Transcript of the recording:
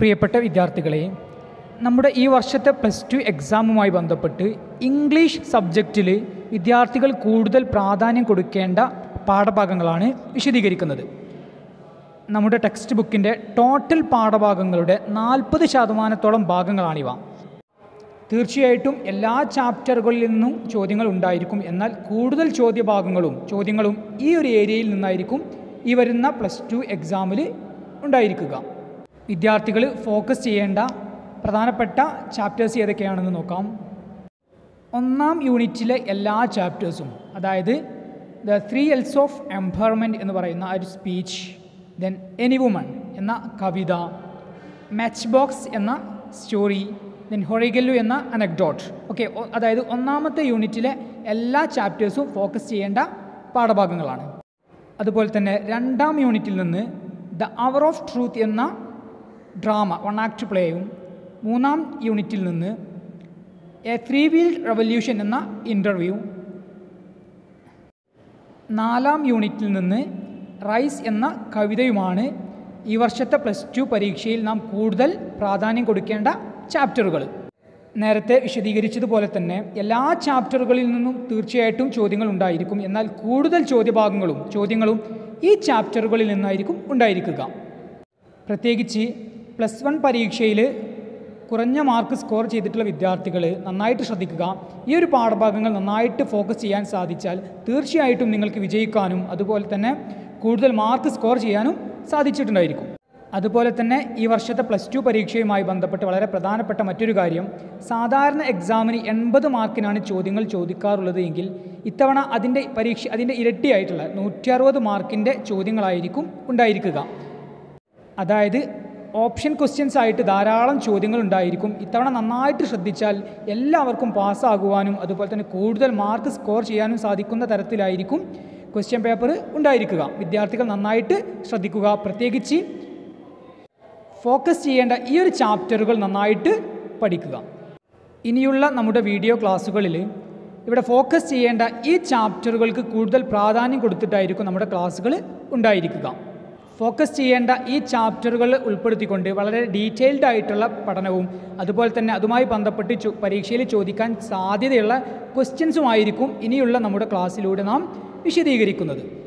പ്രിയപ്പെട്ട വിദ്യാർത്ഥികളെ നമ്മുടെ ഈ വർഷത്തെ പ്ലസ് ടു എക്സാമുമായി ബന്ധപ്പെട്ട് ഇംഗ്ലീഷ് സബ്ജക്റ്റിൽ വിദ്യാർത്ഥികൾ കൂടുതൽ പ്രാധാന്യം കൊടുക്കേണ്ട പാഠഭാഗങ്ങളാണ് വിശദീകരിക്കുന്നത് നമ്മുടെ ടെക്സ്റ്റ് ബുക്കിൻ്റെ ടോട്ടൽ പാഠഭാഗങ്ങളുടെ നാൽപ്പത് ശതമാനത്തോളം ഭാഗങ്ങളാണിവ തീർച്ചയായിട്ടും എല്ലാ ചാപ്റ്ററുകളിൽ നിന്നും ചോദ്യങ്ങൾ ഉണ്ടായിരിക്കും എന്നാൽ കൂടുതൽ ചോദ്യഭാഗങ്ങളും ചോദ്യങ്ങളും ഈ ഒരു ഏരിയയിൽ നിന്നായിരിക്കും ഈ വരുന്ന പ്ലസ് ടു എക്സാമിൽ ഉണ്ടായിരിക്കുക വിദ്യാർത്ഥികൾ ഫോക്കസ് ചെയ്യേണ്ട പ്രധാനപ്പെട്ട ചാപ്റ്റേഴ്സ് ഏതൊക്കെയാണെന്ന് നോക്കാം ഒന്നാം യൂണിറ്റിലെ എല്ലാ ചാപ്റ്റേഴ്സും അതായത് the three Ls of empowerment എന്ന് പറയുന്ന ആ ഒരു സ്പീച്ച് ദെൻ എനി വുമൺ എന്ന കവിത മാച്ച് ബോക്സ് എന്ന സ്റ്റോറി ദെൻ ഹൊറിഗല്ലു എന്ന അനക്ഡോട്ട് ഓക്കെ അതായത് ഒന്നാമത്തെ യൂണിറ്റിലെ എല്ലാ ചാപ്റ്റേഴ്സും ഫോക്കസ് ചെയ്യേണ്ട പാഠഭാഗങ്ങളാണ് അതുപോലെ തന്നെ രണ്ടാം യൂണിറ്റിൽ നിന്ന് ദ അവർ ഓഫ് ട്രൂത്ത് എന്ന ഡ്രാമ വൺ ആക്ട് പ്ലേയും മൂന്നാം യൂണിറ്റിൽ നിന്ന് എ ത്രീ വീൽ റവല്യൂഷൻ എന്ന ഇൻ്റർവ്യൂ നാലാം യൂണിറ്റിൽ നിന്ന് റൈസ് എന്ന കവിതയുമാണ് ഈ വർഷത്തെ പ്ലസ് ടു പരീക്ഷയിൽ നാം കൂടുതൽ പ്രാധാന്യം കൊടുക്കേണ്ട ചാപ്റ്ററുകൾ നേരത്തെ വിശദീകരിച്ചതുപോലെ തന്നെ എല്ലാ ചാപ്റ്ററുകളിൽ നിന്നും തീർച്ചയായിട്ടും ചോദ്യങ്ങൾ ഉണ്ടായിരിക്കും എന്നാൽ കൂടുതൽ ചോദ്യഭാഗങ്ങളും ചോദ്യങ്ങളും ഈ ചാപ്റ്ററുകളിൽ നിന്നായിരിക്കും ഉണ്ടായിരിക്കുക പ്രത്യേകിച്ച് പ്ലസ് വൺ പരീക്ഷയിൽ കുറഞ്ഞ മാർക്ക് സ്കോർ ചെയ്തിട്ടുള്ള വിദ്യാർത്ഥികൾ നന്നായിട്ട് ശ്രദ്ധിക്കുക ഈ ഒരു പാഠഭാഗങ്ങൾ നന്നായിട്ട് ഫോക്കസ് ചെയ്യാൻ സാധിച്ചാൽ തീർച്ചയായിട്ടും നിങ്ങൾക്ക് വിജയിക്കാനും അതുപോലെ തന്നെ കൂടുതൽ മാർക്ക് സ്കോർ ചെയ്യാനും സാധിച്ചിട്ടുണ്ടായിരിക്കും അതുപോലെ തന്നെ ഈ വർഷത്തെ പ്ലസ് ടു പരീക്ഷയുമായി ബന്ധപ്പെട്ട് വളരെ പ്രധാനപ്പെട്ട മറ്റൊരു കാര്യം സാധാരണ എക്സാമിന് എൺപത് മാർക്കിനാണ് ചോദ്യങ്ങൾ ചോദിക്കാറുള്ളത് എങ്കിൽ ഇത്തവണ അതിൻ്റെ പരീക്ഷ അതിൻ്റെ ഇരട്ടിയായിട്ടുള്ള നൂറ്റി അറുപത് മാർക്കിൻ്റെ ചോദ്യങ്ങളായിരിക്കും ഉണ്ടായിരിക്കുക അതായത് ഓപ്ഷൻ ക്വസ്റ്റ്യൻസ് ആയിട്ട് ധാരാളം ചോദ്യങ്ങൾ ഉണ്ടായിരിക്കും ഇത്തവണ നന്നായിട്ട് ശ്രദ്ധിച്ചാൽ എല്ലാവർക്കും പാസ്സാകുവാനും അതുപോലെ തന്നെ കൂടുതൽ മാർക്ക് സ്കോർ ചെയ്യാനും സാധിക്കുന്ന തരത്തിലായിരിക്കും ക്വസ്റ്റ്യൻ പേപ്പർ ഉണ്ടായിരിക്കുക വിദ്യാർത്ഥികൾ നന്നായിട്ട് ശ്രദ്ധിക്കുക പ്രത്യേകിച്ച് ഫോക്കസ് ചെയ്യേണ്ട ഈ ഒരു ചാപ്റ്ററുകൾ നന്നായിട്ട് പഠിക്കുക ഇനിയുള്ള നമ്മുടെ വീഡിയോ ക്ലാസ്സുകളിൽ ഇവിടെ ഫോക്കസ് ചെയ്യേണ്ട ഈ ചാപ്റ്ററുകൾക്ക് കൂടുതൽ പ്രാധാന്യം കൊടുത്തിട്ടായിരിക്കും നമ്മുടെ ക്ലാസ്സുകൾ ഉണ്ടായിരിക്കുക ഫോക്കസ് ചെയ്യേണ്ട ഈ ചാപ്റ്ററുകൾ ഉൾപ്പെടുത്തിക്കൊണ്ട് വളരെ ഡീറ്റെയിൽഡ് ആയിട്ടുള്ള പഠനവും അതുപോലെ തന്നെ അതുമായി ബന്ധപ്പെട്ട് ചോ- പരീക്ഷയിൽ ചോദിക്കാൻ സാധ്യതയുള്ള ക്വസ്റ്റ്യൻസുമായിരിക്കും ഇനിയുള്ള നമ്മുടെ ക്ലാസ്സിലൂടെ നാം വിശദീകരിക്കുന്നത്